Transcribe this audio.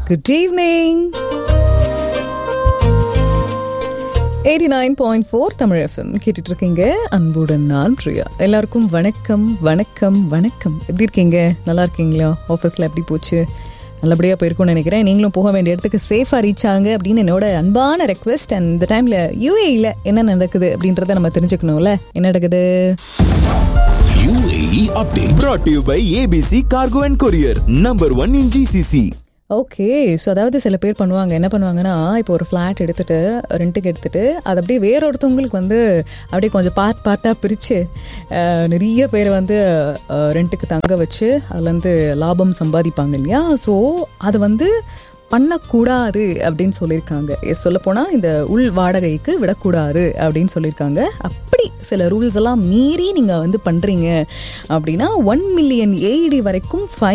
Good evening eighty nine point four Tamil FM கேட்டுட்டு இருக்கீங்க அன்புடன் நான் பிரியா எல்லாருக்கும் வணக்கம் வணக்கம் வணக்கம் எப்படி இருக்கீங்க நல்லா இருக்கீங்களா ஆஃபீஸில் எப்படி போச்சு நல்லபடியாக போயிருக்கும்னு நினைக்கிறேன் நீங்களும் போக வேண்டிய இடத்துக்கு சேஃபாக ரீச் ஆங்க அப்படின்னு என்னோட அன்பான ரெக்வெஸ்ட் அண்ட் இந்த டைமில் யூஏயில் என்ன நடக்குது அப்படின்றத நம்ம தெரிஞ்சுக்கணும்ல என்ன நடக்குது UAE update. brought to you by ABC Cargo and Courier, number one in GCC. Okay so அதாவது சில பேர் பண்ணுவாங்க என்ன பண்ணுவாங்கன்னா இப்போ ஒரு ஃப்ளாட் எடுத்துட்டு ரெண்ட்டுக்கு எடுத்துட்டு அது அப்படியே வேறொருத்தவங்களுக்கு வந்து அப்படியே கொஞ்சம் பார்ட் பார்ட்டாக பிரித்து நிறைய பேர் வந்து ரெண்ட்டுக்கு தங்க வச்சு அதுலேருந்து லாபம் சம்பாதிப்பாங்க இல்லையா ஸோ அது வந்து பண்ணக்கூடாது அப்படின்னு சொல்லியிருக்காங்க சொல்லப்போனால் இந்த உள் வாடகைக்கு விடக்கூடாது அப்படின்னு சொல்லியிருக்காங்க அப்படி சில ரூல்ஸ் எல்லாம் மீறி நீங்கள் வந்து பண்ணுறீங்க அப்படின்னா ஒன் மில்லியன் ஏடி வரைக்கும் ஃபைன்